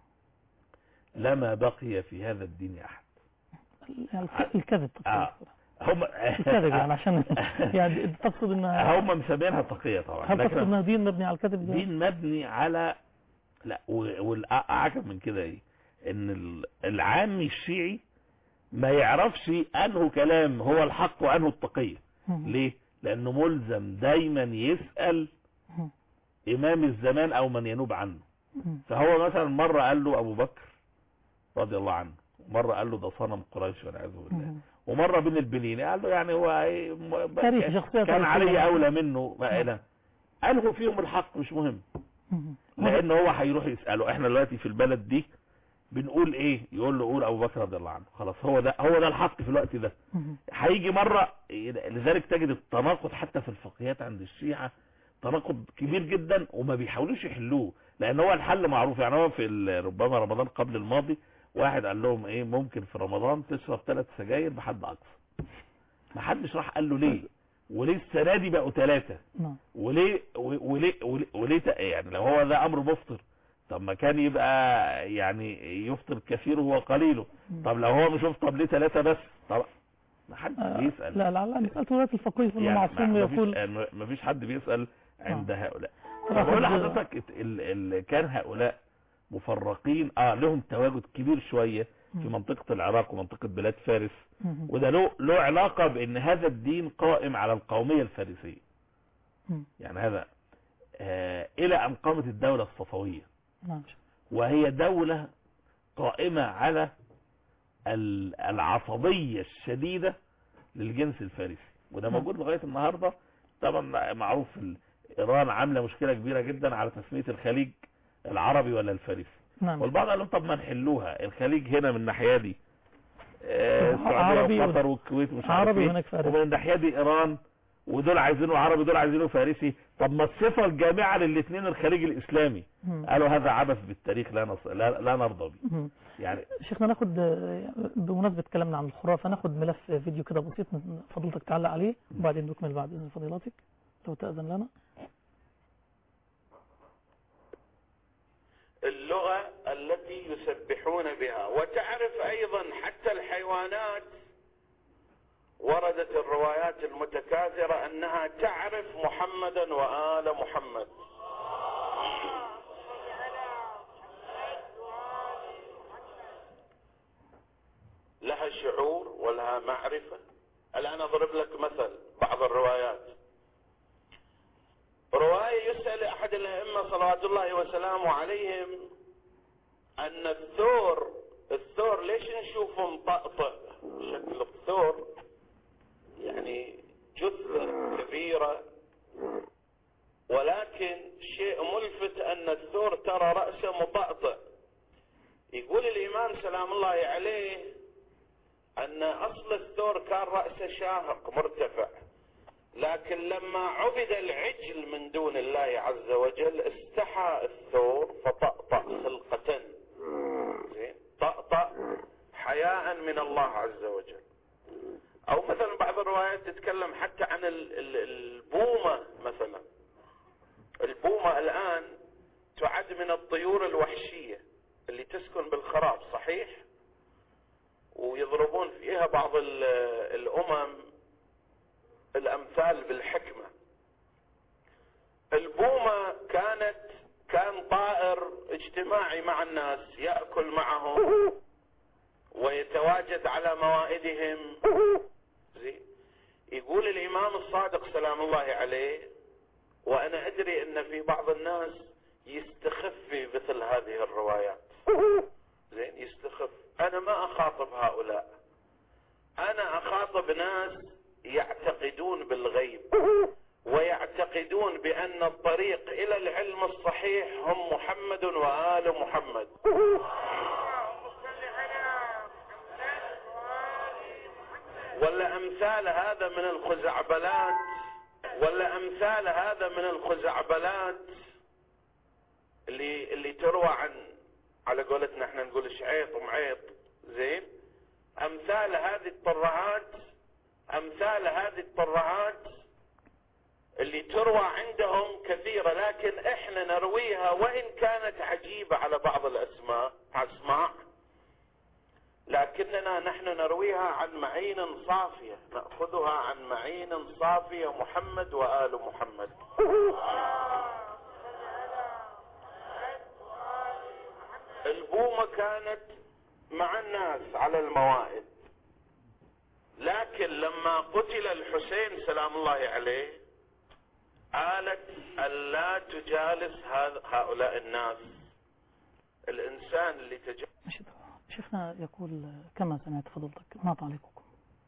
لما بقي في هذا الدين احد يعني الكذب آه. هم الكذب يعني عشان يعني تقصد انها هم مسمينها تقيه طبعا هل تقصد لكن انها دين مبني على الكذب ده؟ دين مبني على لا و- والاعجب من كده ايه ان ال- العامي الشيعي ما يعرفش انه كلام هو الحق وانه التقيه مم. ليه لانه ملزم دايما يسأل مم. امام الزمان او من ينوب عنه مم. فهو مثلا مرة قال له ابو بكر رضي الله عنه مرة قال له ده صنم قريش والعياذ بالله مم. ومرة بين البنين قال له يعني هو إيه م- تاريخ، كان- شخصية كان تاريخية. علي اولى منه ما الى قال هو فيهم الحق مش مهم مم. لان هو هيروح يسأله احنا دلوقتي في البلد دي بنقول ايه يقول له قول ابو بكر رضي الله عنه خلاص هو ده هو ده الحق في الوقت ده مم. هيجي مرة لذلك تجد التناقض حتى في الفقهيات عند الشيعة تناقض كبير جدا وما بيحاولوش يحلوه لان هو الحل معروف يعني هو في ال- ربما رمضان قبل الماضي واحد قال لهم ايه ممكن في رمضان تشرب ثلاث سجاير بحد اقصى ما حدش راح قال له ليه وليه السنه دي بقوا ثلاثه نعم وليه و- وليه وليه, وليه ت- يعني لو هو ده امر مفطر طب ما كان يبقى يعني يفطر كثيره وقليله طب لو هو مش يفطر ليه ثلاثه بس طب ما حدش آه، بيسال لا لا لا مسألة ولاية الفقيه انه يعني معصوم ما- مفيش- يقول آه، مفيش حد بيسال عند هؤلاء طبعا بقول حد- لحضرتك ال- ال- كان هؤلاء مفرقين اه لهم تواجد كبير شويه في مم. منطقه العراق ومنطقه بلاد فارس مم. وده له له علاقه بان هذا الدين قائم على القوميه الفارسيه مم. يعني هذا آه الى ان قامت الدوله الصفويه نعم وهي دوله قائمه على ال- العصبيه الشديده للجنس الفارسي وده نعم. موجود لغايه النهارده طبعا معروف ال- ايران عامله مشكله كبيره جدا على تسميه الخليج العربي ولا الفارسي نعم والبعض قال لهم طب ما نحلوها الخليج هنا من الناحيه دي آه، السعوديه عربي وقطر والكويت ومش عارف عربي ايه وهناك فارس ومن الناحيه دي ايران ودول عايزينه عربي دول عايزينه فارسي طب ما الصفه الجامعه للاثنين الخليج الاسلامي مم. قالوا هذا عبث بالتاريخ لا نص... لا, لا نرضى به مم. يعني شيخنا ناخد آه، بمناسبة كلامنا عن الخرافة ناخد ملف فيديو كده بسيط من فضلتك تعلق عليه وبعدين نكمل بعد إذن فضيلتك لو تأذن لنا اللغة التي يسبحون بها وتعرف أيضا حتى الحيوانات وردت الروايات المتكاثرة أنها تعرف محمدا وآل محمد لها شعور ولها معرفة الآن أضرب لك مثل بعض الروايات رواية رواية يسأل أحد الأئمة صلوات الله وسلامه عليهم أن الثور الثور ليش نشوفه مطأطئ شكل الثور يعني جثة كبيرة ولكن شيء ملفت أن الثور ترى رأسه مطأطئ يقول الإمام سلام الله عليه أن أصل الثور كان رأسه شاهق مرتفع لكن لما عبد العجل من دون الله عز وجل استحى الثور فطأطأ خلقة زين طأطأ حياء من الله عز وجل او مثلا بعض الروايات تتكلم حتى عن ال- ال- البومة مثلا البومة الان تعد من الطيور الوحشية اللي تسكن بالخراب صحيح ويضربون فيها بعض ال- الامم الامثال بالحكمة البومة كانت كان طائر اجتماعي مع الناس يأكل معهم ويتواجد على موائدهم زين يقول الامام الصادق سلام الله عليه وانا ادري ان في بعض الناس يستخف في مثل هذه الروايات زين يستخف انا ما اخاطب هؤلاء انا اخاطب ناس يعتقدون بالغيب ويعتقدون بان الطريق الى العلم الصحيح هم محمد وال محمد ولا امثال هذا من الخزعبلات ولا امثال هذا من الخزعبلات اللي اللي تروى عن على قولتنا احنا نقول شعيط ومعيط زين امثال هذه الطرهات امثال هذه الطرهات اللي تروى عندهم كثيرة لكن احنا نرويها وان كانت عجيبة على بعض الاسماء اسماء لكننا نحن نرويها عن معين صافية نأخذها عن معين صافية محمد وآل محمد البومة كانت مع الناس على الموائد لكن لما قتل الحسين سلام الله عليه آلت ألا تجالس هذا- هؤلاء الناس الإنسان اللي تجالس ماشي شيخنا يقول كما سمعت فضلتك ما تعليقكم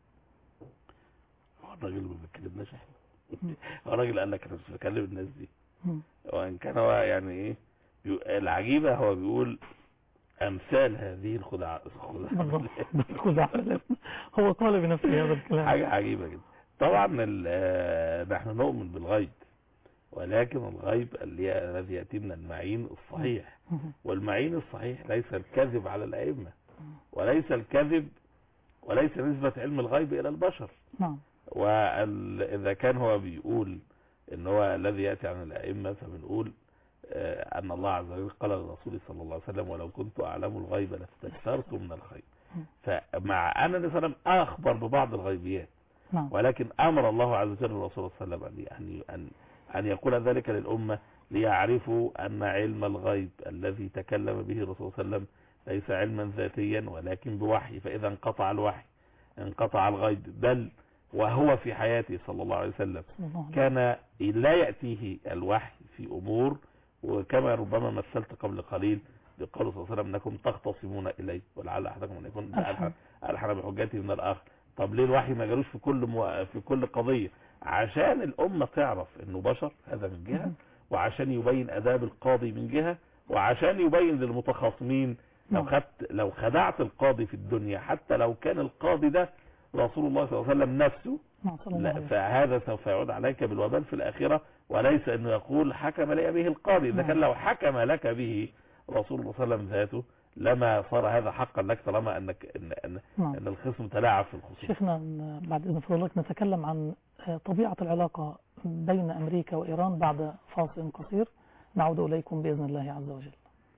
هو الراجل ما بيكلمناش احنا هو الراجل قال لك انا مش بكلم الناس دي مم. وان كان هو يعني ايه بيقول- العجيبة هو بيقول امثال هذه الخدع بالضبط بالخدع هو قال بنفسه هذا الكلام حاجة عجيبة جدا طبعا ال- آه، نحن نؤمن بالغيب ولكن الغيب اللي- الذي يأتي من المعين الصحيح مم. والمعين الصحيح ليس الكذب على الأئمة وليس الكذب وليس نسبة علم الغيب إلى البشر نعم وإذا كان هو بيقول ان هو الذي يأتي عن الأئمة فبنقول آه، أن الله عز وجل قال للرسول صلى الله عليه وسلم ولو كنت أعلم الغيب لاستكثرت من الخير فمع أن النبي صلى الله عليه وسلم أخبر ببعض الغيبيات نعم ولكن أمر الله عز وجل الرسول صلى الله عليه وسلم أن أن أن يقول ذلك للأمة ليعرفوا أن علم الغيب الذي تكلم به الرسول صلى الله عليه وسلم ليس علما ذاتيا ولكن بوحي فإذا انقطع الوحي انقطع الغيب بل وهو في حياته صلى الله عليه وسلم صلى الله عليه كان لا يأتيه الوحي في أمور وكما ربما مثلت قبل قليل بقول صلى الله عليه وسلم انكم تختصمون الي ولعل احدكم ان يكون ألحن. ألحن- الحن بحجته من الاخر طب ليه الوحي ما جالوش في كل مو... في كل قضيه عشان الامه تعرف انه بشر هذا من جهه مهم. وعشان يبين اداب القاضي من جهه وعشان يبين للمتخاصمين لو نعم. خدت لو خدعت القاضي في الدنيا حتى لو كان القاضي ده رسول الله صلى الله عليه وسلم نفسه نعم صلى الله لا عليه وسلم فهذا سوف يعود عليك بالوبال في الآخرة وليس أنه يقول حكم لي به القاضي إذا نعم. كان لو حكم لك به رسول الله صلى الله عليه وسلم ذاته لما صار هذا حقا لك طالما أنك إن, إن, نعم أن الخصم تلاعب في الخصوم شيخنا ن- بعد إذن فضلك نتكلم عن آه، طبيعة العلاقة بين أمريكا وإيران بعد فاصل قصير نعود إليكم بإذن الله عز وجل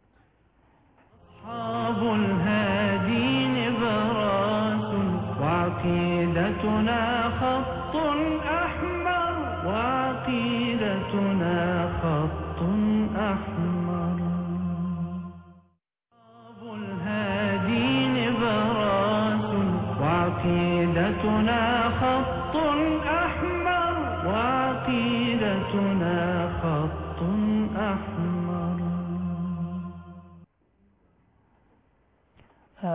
أصحاب الهادي نبراس وعقيدتنا خط أحمر وعقيدتنا خط أحمر أصحاب الهادي نبراس وعقيدتنا خط أحمر وعقيدتنا خط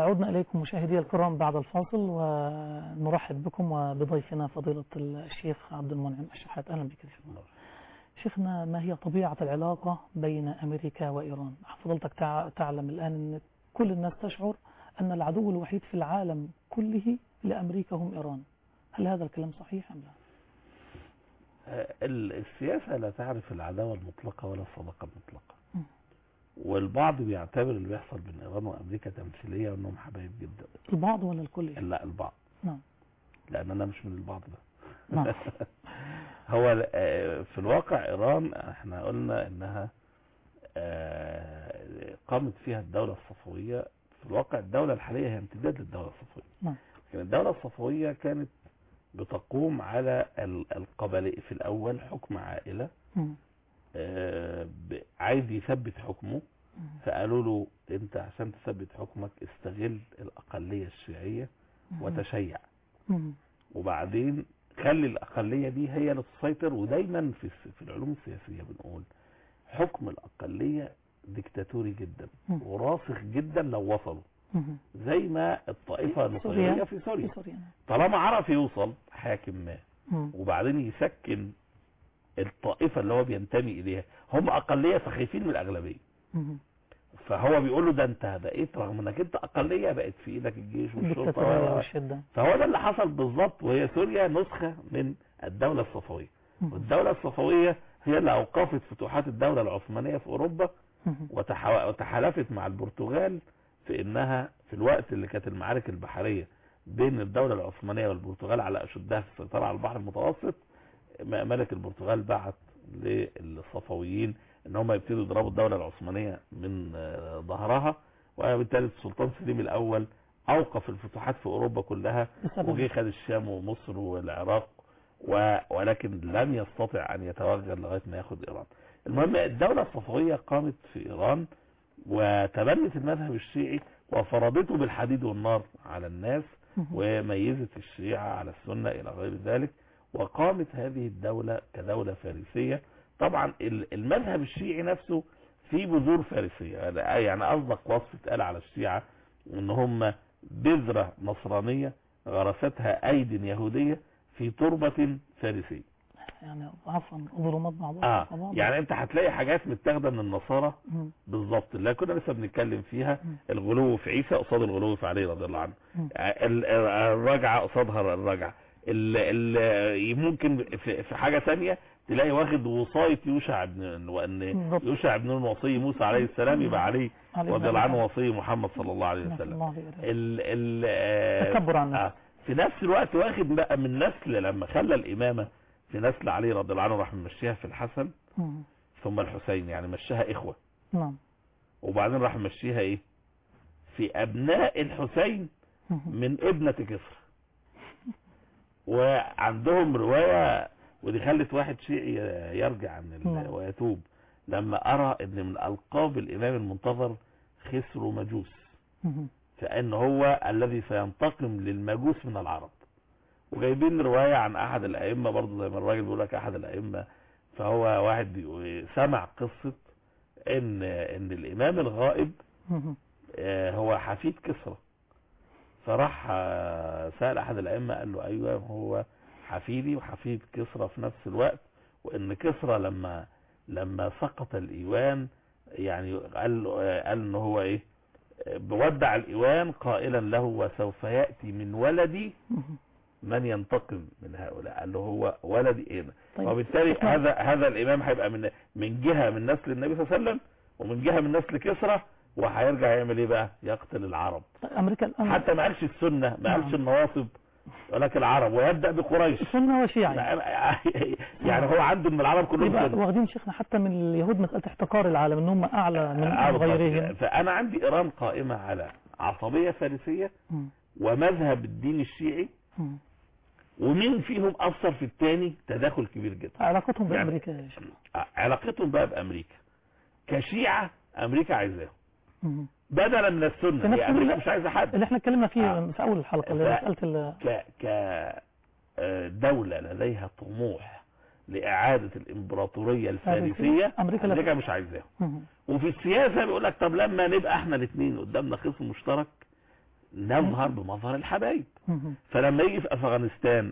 وعدنا إليكم مشاهدي الكرام بعد الفاصل ونرحب بكم وبضيفنا فضيلة الشيخ عبد المنعم الشحات أهلا بك شيخ شيخنا ما هي طبيعة العلاقة بين أمريكا وإيران فضلتك تع- تعلم الآن أن كل الناس تشعر أن العدو الوحيد في العالم كله لأمريكا هم إيران هل هذا الكلام صحيح أم لا؟ آه، ال- السياسة لا تعرف العداوة المطلقة ولا الصداقة المطلقة مم. والبعض بيعتبر اللي بيحصل بين ايران وامريكا تمثيلية وانهم حبايب جدا البعض ولا الكل؟ لا البعض نعم لان انا مش من البعض ده نعم هو آه، في الواقع ايران احنا قلنا انها آه، قامت فيها الدولة الصفوية في الواقع الدولة الحالية هي امتداد للدولة الصفوية نعم. لكن الدولة الصفوية كانت بتقوم على ال- القبلية في الاول حكم عائلة مم. آه، ب- عايز يثبت حكمه مم. فقالوا له انت عشان تثبت حكمك استغل الاقلية الشيعية وتشيع مم. وبعدين خلي الأقلية دي هي اللي تسيطر ودايما في الس- في العلوم السياسية بنقول حكم الأقلية ديكتاتوري جدا مم. وراسخ جدا لو وصلوا مم. زي ما الطائفة النصيرية في سوريا في سوريا نعم. طالما عرف يوصل حاكم ما مم. وبعدين يسكن الطائفة اللي هو بينتمي إليها هم أقلية فخايفين من الأغلبية مم. فهو بيقول له ده انت بقيت رغم انك انت أقلية بقت في إيدك الجيش الدكتاتورية والشرطة والشدة فهو ده اللي حصل بالظبط وهي سوريا نسخة من الدولة الصفوية مم. والدولة الصفوية هي اللي أوقفت فتوحات الدولة العثمانية في أوروبا مم. وتح- وتحالفت مع البرتغال في إنها في الوقت اللي كانت المعارك البحرية بين الدولة العثمانية والبرتغال على أشدها في السيطرة على البحر المتوسط م- ملك البرتغال بعت للصفويين ان هم يبتدوا يضربوا الدولة العثمانية من آه، ظهرها وبالتالي السلطان سليم الاول اوقف الفتوحات في اوروبا كلها بسبب وجه خد الشام ومصر والعراق و... ولكن لم يستطع ان يتوغل لغايه ما ياخد ايران. المهم الدوله الصفويه قامت في ايران وتبنت المذهب الشيعي وفرضته بالحديد والنار على الناس مم. وميزت الشيعة على السنة إلى غير ذلك وقامت هذه الدولة كدولة فارسية طبعا ال- المذهب الشيعي نفسه فيه بذور فارسية يعني أصدق وصف اتقال على الشيعة إن هم بذرة نصرانية غرستها أيد يهودية في تربة فارسية يعني عفوا ظلمات بعضها آه فوق بعض. يعني أنت هتلاقي حاجات متاخدة من النصارى مم. بالظبط اللي كنا لسه بنتكلم فيها مم. الغلو في عيسى قصاد الغلو في علي رضي الله عنه مم. ال- ال- الرجعة قصادها الرجعة ال- ال- ممكن في في حاجة ثانية تلاقي واخد وصاية يوشع بن وان بالضبط. يوشع بن نون وصي موسى عليه السلام يبقى علي علي رضي بن الله عنه أبي وصي محمد صلى الله عليه طالب. وسلم الله عليه وسلم. ال ال آه، تكبر عن آه، نفسه في نفس الوقت واخد بقى من نسل لما خلى الإمامة في نسل علي رضي الله عنه راح ممشيها في الحسن مم. ثم الحسين يعني مشاها إخوة نعم وبعدين راح مشيها إيه في أبناء الحسين مم. من ابنة كسرى وعندهم رواية ودي خلت واحد شيعي يرجع عن ال- نعم. ويتوب لما أرى ان من ألقاب الإمام المنتظر خسر مجوس مم. فإن هو الذي سينتقم للمجوس من العرب وجايبين رواية عن أحد الأئمة برضه زي ما الراجل بيقول لك أحد الأئمة فهو واحد بيقول- سمع قصة إن إن الإمام الغائب مم. آه، هو حفيد كسرى فراح آه، سأل أحد الأئمة قال له أيوة هو حفيدي وحفيد كسرى في نفس الوقت وإن كسرى لما لما سقط الإيوان يعني قال له- آه، قال إن هو إيه آه، بودع الإيوان قائلا له وسوف يأتي من ولدي مم. من ينتقم من هؤلاء قال له هو ولدي إيه طيب. وبالتالي اسمع. هذا هذا الإمام هيبقى من من جهة من نسل النبي صلى الله عليه وسلم ومن جهة من نسل كسرى وهيرجع يعمل ايه بقى يقتل العرب أمريكا الآن حتى ما قالش السنة ما نعم. قالش النواصب ولكن العرب ويبدأ بقريش سنة وشيعي يعني هو عنده من العرب كلهم يبقى كده واخدين شيخنا حتى من اليهود مسألة احتقار العالم ان هم أعلى من آه، غيرهم فأنا عندي إيران قائمة على عصبية فارسية مم. ومذهب الدين الشيعي مم. ومين فيهم أثر في الثاني تداخل كبير جدا علاقتهم يعني- بأمريكا يا شيخ علاقتهم بقى بأمريكا كشيعة أمريكا عايزاهم مم. بدلا من في السنة نفس هي أمريكا الوقت- مش عايزة حد اللي احنا اتكلمنا فيه آه. في أول الحلقة اللي هي ف- مسألة ال- ك ك آه، دولة لديها طموح لإعادة الإمبراطورية الفارسية أمريكا لا أمريكا مش عايزاها مم. وفي السياسة بيقول لك طب لما نبقى احنا الاثنين قدامنا خصم مشترك نظهر بمظهر الحبايب مهم. فلما يجي في افغانستان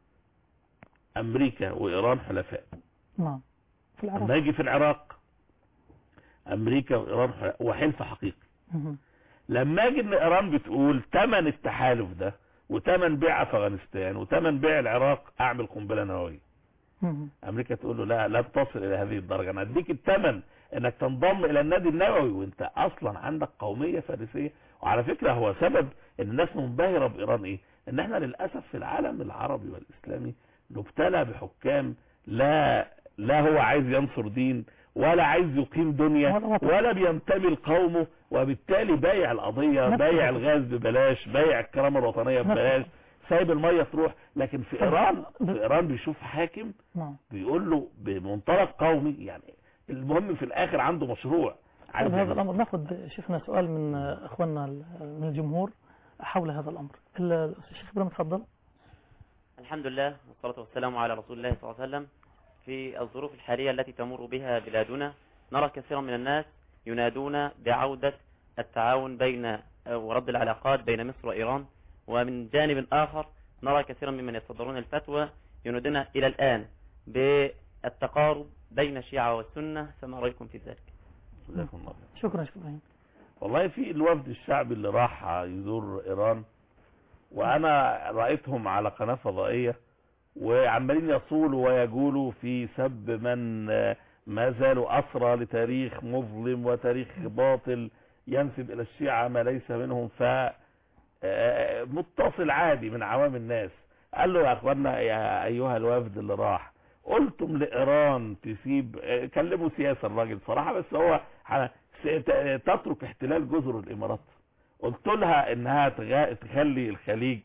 امريكا وايران حلفاء نعم في لما العراق يجي في العراق امريكا وايران حلفاء وحلف حقيقي مهم. لما اجي ان ايران بتقول تمن التحالف ده وتمن بيع افغانستان وتمن بيع العراق اعمل قنبله نوويه مهم. امريكا تقول له لا لا تصل الى هذه الدرجه انا اديك الثمن انك تنضم الى النادي النووي وانت اصلا عندك قوميه فارسيه وعلى فكره هو سبب ان الناس منبهره بايران ايه ان احنا للاسف في العالم العربي والاسلامي نبتلى بحكام لا لا هو عايز ينصر دين ولا عايز يقيم دنيا ولا وطن. ولا بينتمي لقومه وبالتالي بايع القضيه نفس بايع الوطن. الغاز ببلاش بايع الكرامه الوطنيه نفس ببلاش الوطن. سايب الميه تروح لكن في طب- ايران ب- في ايران بيشوف حاكم نعم بيقول له بمنطلق قومي يعني المهم في الاخر عنده مشروع عايز طيب هذا يعمل. الأمر ناخذ شيخنا سؤال من أخواننا من الجمهور حول هذا الأمر ال- الشيخ إبراهيم تفضل الحمد لله والصلاة والسلام على رسول الله صلى الله عليه وسلم في الظروف الحالية التي تمر بها بلادنا نرى كثيرا من الناس ينادون بعودة التعاون بين ورد العلاقات بين مصر وإيران ومن جانب آخر نرى كثيرا ممن يتصدرون الفتوى ينادون إلى الآن بالتقارب بين الشيعة والسنة فما رأيكم في ذلك جزاكم الله خير. شكرا شيخ إبراهيم والله في الوفد الشعبي اللي راح يزور ايران وانا رايتهم على قناه فضائيه وعمالين يصولوا ويجولوا في سب من آه، ما زالوا اسرى لتاريخ مظلم وتاريخ باطل ينسب الى الشيعه ما ليس منهم ف آه، متصل عادي من عوام الناس قال له يا اخوانا يا ايها الوفد اللي راح قلتم لايران تسيب آه، كلموا سياسه الراجل صراحه بس هو ح- ت- تترك احتلال جزر الامارات قلت لها انها تغ- تخلي الخليج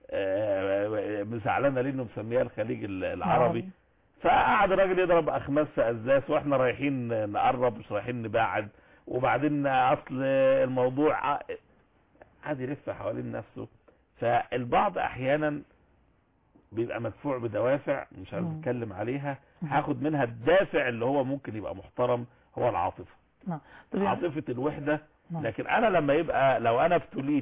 آه، زعلانه ليه انه مسميها الخليج ال- العربي فقعد الراجل يضرب اخماس في ازاز واحنا رايحين نقرب مش رايحين نبعد وبعدين اصل الموضوع ع- قعد يلف حوالين نفسه فالبعض احيانا بيبقى مدفوع بدوافع مش عارف مم. اتكلم عليها مم. هاخد منها الدافع اللي هو ممكن يبقى محترم هو العاطفه نعم طيب يعني- عاطفه الوحده نعم. لكن انا لما يبقى لو انا ابتليت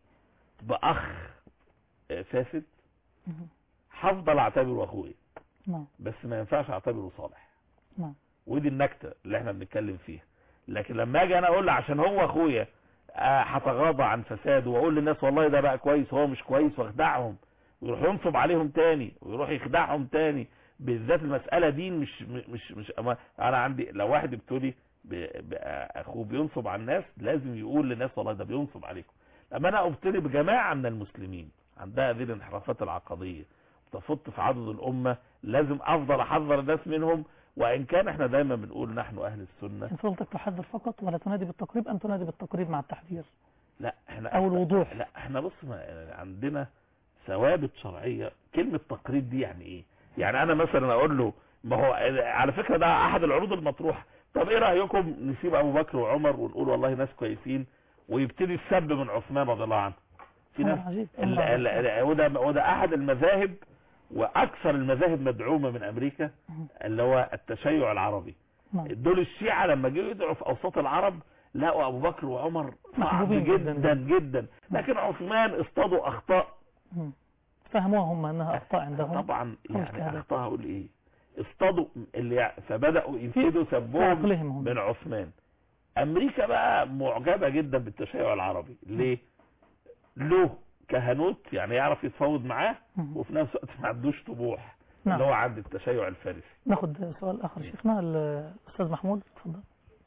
باخ آه، فاسد مهم. هفضل اعتبره اخويا نعم بس ما ينفعش اعتبره صالح نعم ودي النكته اللي احنا بنتكلم فيها لكن لما اجي انا اقول له عشان هو اخويا آه، هتغاضى عن فساده واقول للناس والله ده بقى كويس هو مش كويس واخدعهم ويروح ينصب عليهم تاني ويروح يخدعهم تاني بالذات المساله دي مش مش مش أما- انا عندي لو واحد ابتلي ب- ب- اخوه بينصب على الناس لازم يقول للناس والله ده بينصب عليكم لما انا ابتلي بجماعه من المسلمين عندها هذه الانحرافات العقديه تفط في عدد الامه لازم افضل احذر الناس منهم وان كان احنا دايما بنقول نحن اهل السنه إن فضلتك تحذر فقط ولا تنادي بالتقريب أم تنادي بالتقريب مع التحذير لا احنا أو الوضوح لا احنا بص ما عندنا ثوابت شرعيه كلمه تقريب دي يعني ايه يعني انا مثلا اقول له ما هو على فكره ده احد العروض المطروحه طب ايه رايكم نسيب ابو بكر وعمر ونقول والله ناس كويسين ويبتدي السب من عثمان رضي الله عنه في أمر ناس عجيب ال- أمر ال- عجيب. ال- وده وده احد المذاهب واكثر المذاهب مدعومه من امريكا اللي هو التشيع العربي نعم دول الشيعة لما جوا يدعوا في اوساط العرب لقوا ابو بكر وعمر صعب محبوبين جداً. جدا جدا لكن عثمان اصطادوا اخطاء مم. فهموها هم أنها أخطاء عندهم طبعا خمس يعني شهادات. اخطاء اقول ايه اصطادوا اللي يع- فبداوا يبتدوا في سبهم عقلهم هم من عثمان امريكا بقى معجبة جدا بالتشيع العربي ليه له كهنوت يعني يعرف يتفاوض معاه مم. وفي نفس الوقت ما عندوش طموح نعم اللي هو عند التشيع الفارسي ناخد سؤال آخر شيخنا الأستاذ محمود تفضل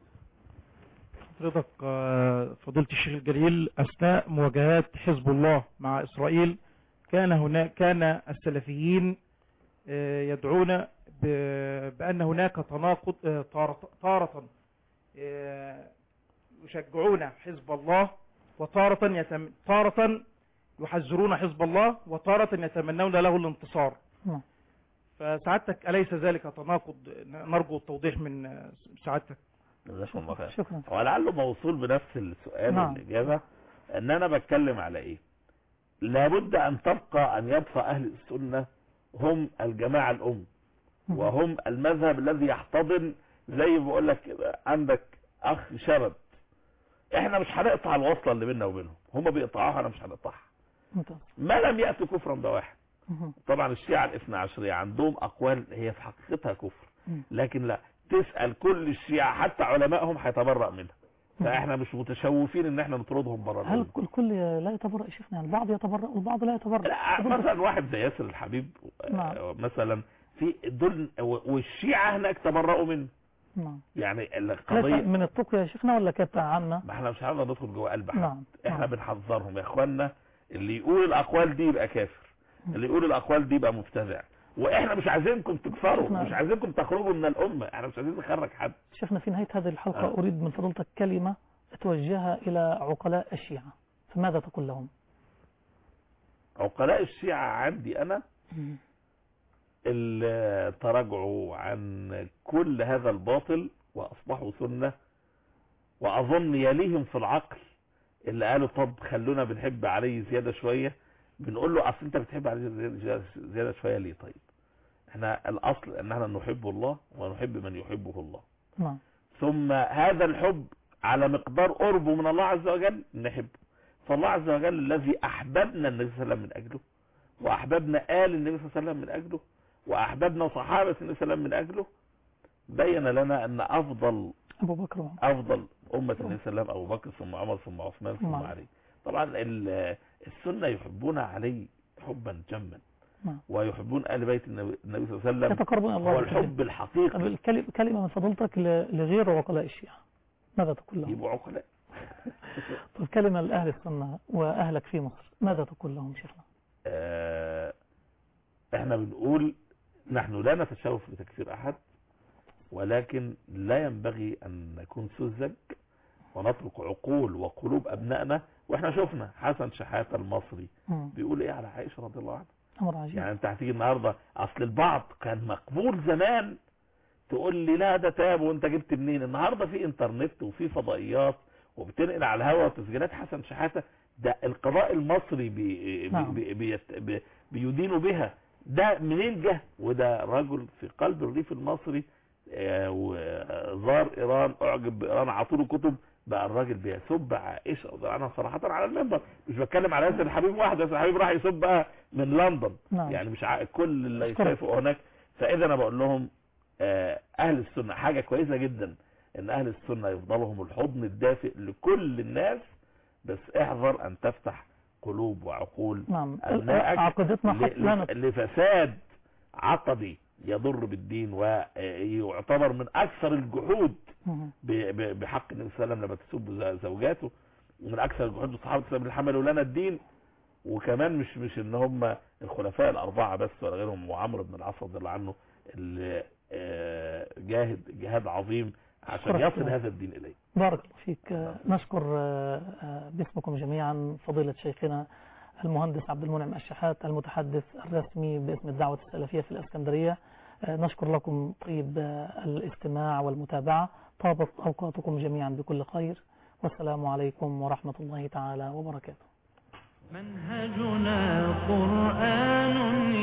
حضرتك آه، فضيلة الشيخ الجليل أثناء مواجهات حزب الله مع إسرائيل كان هناك كان السلفيين آه، يدعون ب- بأن هناك تناقض آه، تارة تارة آه، يشجعون حزب الله وتارة يتم تارة يحذرون حزب الله وتارة يتمنون له الانتصار نعم فسعادتك أليس ذلك تناقض نرجو التوضيح من آه، سعادتك جزاكم الله خير شكرا ولعله موصول بنفس السؤال نعم. والإجابة أن أنا بتكلم على إيه لابد أن تبقى أن يبقى أهل السنة هم الجماعة الأم مم. وهم المذهب الذي يحتضن زي ما بقول لك كده عندك أخ شرد احنا مش هنقطع الوصله اللي بيننا وبينهم هم بيقطعوها انا مش هنقطعها ممتاز ما لم ياتوا كفرا بواحد مهم. طبعا الشيعة الاثنى عشرية عندهم اقوال هي في حقيقتها كفر مم. لكن لا تسأل كل الشيعة حتى علمائهم هيتبرأ منها فاحنا مش متشوفين ان احنا نطردهم بره هل الأمة. الكل لا يتبرأ يا شيخنا يعني البعض يتبرأ والبعض لا يتبرأ لا فضلت- مثلا واحد زي ياسر الحبيب نعم. آه، مثلا في دول والشيعة هناك تبرأوا منه نعم يعني ليس القضية من التقوى يا شيخنا ولا كانت عامة ما احنا مش هنقدر ندخل جوه قلب حد نعم احنا نعم. بنحذرهم يا اخوانا اللي يقول الاقوال دي يبقى كافر اللي يقول الاقوال دي يبقى مبتدع واحنا مش عايزينكم تكفروا نعم. مش عايزينكم تخرجوا من الامه احنا مش عايزين نخرج حد شيخنا في نهاية هذه الحلقة آه. أريد من فضلتك كلمة توجهها إلى عقلاء الشيعة فماذا تقول لهم عقلاء الشيعة عندي انا مم. اللي تراجعوا عن كل هذا الباطل واصبحوا سنة واظن يليهم في العقل اللي قالوا طب خلونا بنحب علي زيادة شوية بنقول له اصل انت بتحب علي زيادة- زيادة شوية ليه طيب احنا الاصل ان احنا نحب الله ونحب من يحبه الله نعم ثم هذا الحب على مقدار قربه من الله عز وجل نحبه فالله عز وجل الذي احببنا النبي صلى الله عليه وسلم من اجله واحببنا آل النبي صلى الله عليه وسلم من اجله واحببنا صحابة النبي صلى الله عليه وسلم من اجله بين لنا ان افضل أبو بكر وعمر افضل امة النبي صلى الله عليه وسلم ابو بكر ثم عمر ثم عثمان ثم نعم. علي طبعا ال- السنة يحبون علي حبا جما نعم ويحبون ال بيت النبي النبي صلى الله عليه وسلم يتقربون إلى الله هو عز وجل. الحب طب الحقيقي الكلمة كلمة من فضلتك ل- لغير عقلاء الشيعة ماذا تقول لهم يبقوا عقلاء طب كلمة لأهل السنة وأهلك في مصر ماذا تقول لهم شيخنا آه، احنا بنقول نحن لا نتشوف بتكفير احد ولكن لا ينبغي ان نكون سذج ونترك عقول وقلوب ابنائنا واحنا شفنا حسن شحاتة المصري مم. بيقول ايه على عائشة رضي الله عنها أمر عجيب يعني انت هتيجي النهاردة اصل البعض كان مقبول زمان تقول لي لا ده تاب وانت جبت منين النهاردة في انترنت وفي فضائيات وبتنقل على الهواء تسجيلات حسن شحاتة ده القضاء المصري بي نعم. بي بي بي بيدين بها ده منين جه وده رجل في قلب الريف المصري آه، وزار ايران اعجب بايران عطوله كتب بقى الراجل بيسب عائشه رضي الله عنها صراحه على المنبر مش بتكلم على ياسر الحبيب واحد ياسر الحبيب راح يسبها من لندن نعم. يعني مش ع- كل اللي أشكرك. شايفه هناك فاذا انا بقول لهم آه، اهل السنه حاجه كويسه جدا ان اهل السنه يفضلهم الحضن الدافئ لكل الناس بس احذر ان تفتح قلوب وعقول نعم أبنائك عقيدتنا حق لا ل- نت... لفساد عقدي يضر بالدين ويعتبر من اكثر الجحود مم. ب- ب- بحق النبي صلى الله عليه وسلم لما تسب ز- زوجاته من اكثر الجحود الصحابه السلام اللي حملوا لنا الدين وكمان مش مش ان هم الخلفاء الاربعه بس ولا غيرهم وعمرو بن العاص رضي الله عنه اللي آه، جاهد جهاد عظيم عشان أشكرك يصل الله. هذا الدين اليه بارك الله فيك آه، نشكر آه، آه، باسمكم جميعا فضيلة شيخنا المهندس عبد المنعم الشحات المتحدث الرسمي باسم الدعوة السلفية في الإسكندرية آه، نشكر لكم طيب آه، الاستماع والمتابعة طابت أوقاتكم جميعا بكل خير والسلام عليكم ورحمة الله تعالى وبركاته منهجنا قرآن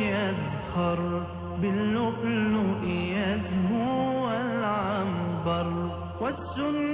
يزخر باللؤلؤ يزهو والعنبر والسنة